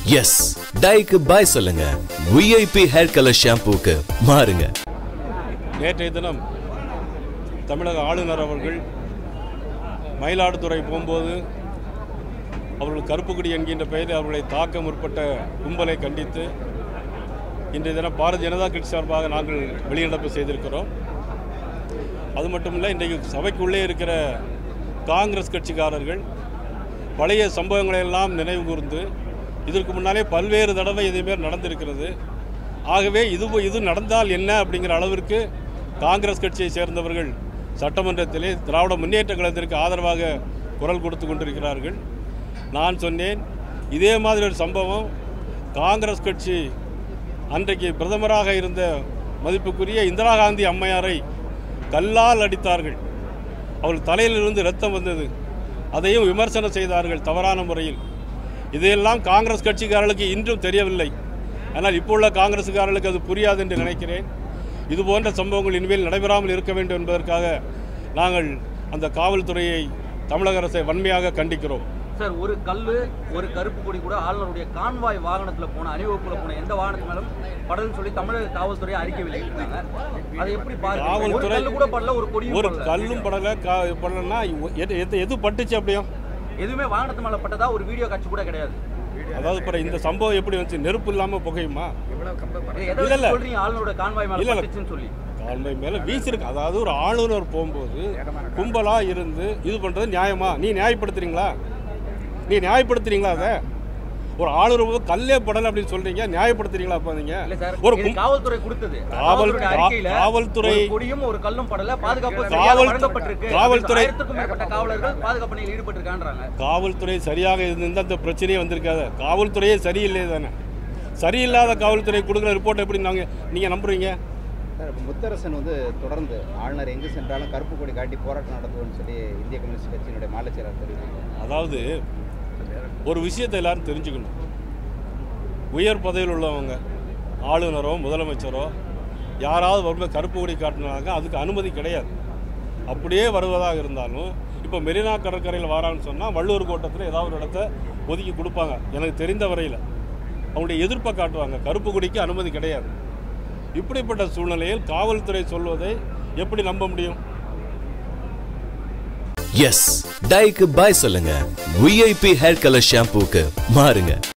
S டைக்கு பாய் சொல்லுங்க VIP hair colour ஷாம்பூக்கு மாறுங்க நேற்றைய தினம் தமிழக ஆளுநர் அவர்கள் மயிலாடுதுறை போகும்போது அவர்கள் கருப்பு கொடி என்கின்ற பெயரில் அவர்களை தாக்க முற்பட்ட கும்பலை கண்டித்து இன்றைய தினம் பாரதிய ஜனதா கட்சி சார்பாக நாங்கள் வெளிநடப்பு செய்திருக்கிறோம் அது மட்டும் இல்லை இன்றைக்கு சபைக்குள்ளே இருக்கிற காங்கிரஸ் கட்சிக்காரர்கள் பழைய சம்பவங்களை எல்லாம் நினைவு கூர்ந்து இதற்கு முன்னாலே பல்வேறு தடவை இதேமாரி நடந்திருக்கிறது ஆகவே இது இது நடந்தால் என்ன அப்படிங்கிற அளவிற்கு காங்கிரஸ் கட்சியை சேர்ந்தவர்கள் சட்டமன்றத்திலே திராவிட முன்னேற்ற கழகத்திற்கு ஆதரவாக குரல் கொடுத்து கொண்டிருக்கிறார்கள் நான் சொன்னேன் இதே மாதிரி ஒரு சம்பவம் காங்கிரஸ் கட்சி அன்றைக்கு பிரதமராக இருந்த மதிப்புக்குரிய இந்திரா காந்தி அம்மையாரை கல்லால் அடித்தார்கள் அவள் தலையிலிருந்து ரத்தம் வந்தது அதையும் விமர்சனம் செய்தார்கள் தவறான முறையில் இதையெல்லாம் காங்கிரஸ் கட்சிக்காரர்களுக்கு இன்றும் தெரியவில்லை ஆனால் இப்போ உள்ள காங்கிரஸுக்காரர்களுக்கு அது புரியாது என்று நினைக்கிறேன் இது போன்ற சம்பவங்கள் இனிமேல் நடைபெறாமல் இருக்க வேண்டும் என்பதற்காக நாங்கள் அந்த காவல்துறையை தமிழக அரசை வன்மையாக கண்டிக்கிறோம் சார் ஒரு கல்லு ஒரு கருப்பு கொடி கூட ஆளுநருடைய கான்வாய் வாகனத்துல போன அணிவகுப்புல போன எந்த வாகனத்து மேலும் படல்னு சொல்லி தமிழக காவல்துறை அறிக்கை வெளியிட்டிருக்காங்க அதை எப்படி பாருங்க ஒரு காவல்துறை கல்லு கூட படல ஒரு கொடியும் ஒரு படல. கல்லும் படலை கா படலைன்னா எது எது- எது பட்டுச்சு அப்படியும் எதுவுமே வாகனத்து மேல பட்டதா ஒரு வீடியோ காட்சி கூட கிடையாது அதாவது அப்புறம் இந்த சம்பவம் எப்படி வந்துச்சு நெருப்பு இல்லாமல் புகையுமா இதை எதை இல்ல, இல்ல. வச்சு சொல்றீங்க ஆளுநரோட கான்வாய் மேல இல்ல, இல்ல. பட்டுச்சுன்னு சொல்லி கால்மை மேலே வீசிருக்கு அதாவது ஒரு ஆளுநர் போகும்போது கும்பலாக இருந்து இது பண்ணுறது நியாயமா நீ நியாயப்படுத்துறீங்களா நீ நியாயப்படுத்துறீங்களா அதை ஒரு ஆளுநர் போது கல்லே படலை அப்படின்னு சொல்றீங்க நியாயப்படுத்துறீங்களா அப்போ நீங்க இல்ல சார் ஒரு இது கும்- காவல்துறை கொடுத்தது காவல்- காவல்துறை அறிக்கையில காவல்துறை- ஒரு கொடியும் ஒரு கல்லும் படல பாதுகாப்பு காவல்- சரியாக வழங்கப்பட்டிருக்கு காவல்துறை- ஆயிரத்துக்கும் மேற்பட்ட காவலர்கள் பாதுகாப்பு பணியில் ஈடுபட்டிருக்கான்றாங்க காவல்துறை சரியாக இருந்திருந்தா அந்த பிரச்சனையே வந்திருக்காது காவல்துறையே சரியில்லை தானே சரியில்லாத காவல்துறை கொடுக்குற ரிப்போர்ட் எப்படி நாங்கள் நீங்கள் நம்புறீங்க சார் இப்போ முத்தரசன் வந்து தொடர்ந்து ஆளுநர் எங்கு சென்றாலும் கருப்பு கொடி காட்டி போராட்டம் நடத்துவோம்னு சொல்லி இந்திய கம்யூனிஸ்ட் கட்சியினுடைய மாநில செயலாளர் தெரிவித்தாங்க அதாவது ஒரு விஷயத்தை எல்லாரும் தெரிஞ்சுக்கணும் உயர் பதவியில் உள்ளவங்க ஆளுநரோ முதலமைச்சரோ யாராவது வரும்போது கருப்பு கொடி காட்டினாங்க அதுக்கு அனுமதி கிடையாது அப்படியே வருவதாக இருந்தாலும் இப்போ மெரினா கடற்கரையில் வரான்னு சொன்னால் வள்ளுவர் கோட்டத்தில் ஏதாவது ஒரு இடத்த ஒதுக்கி கொடுப்பாங்க எனக்கு தெரிந்த வரையில் அவங்களுடைய எதிர்ப்பை காட்டுவாங்க கருப்பு கொடிக்கு அனுமதி கிடையாது இப்படிப்பட்ட சூழ்நிலையில் காவல்துறை சொல்வதை எப்படி நம்ப முடியும் எஸ் டைக்கு பாய் சொல்லுங்க விஐபி ஹேர் கலர் ஷாம்பூக்கு மாறுங்க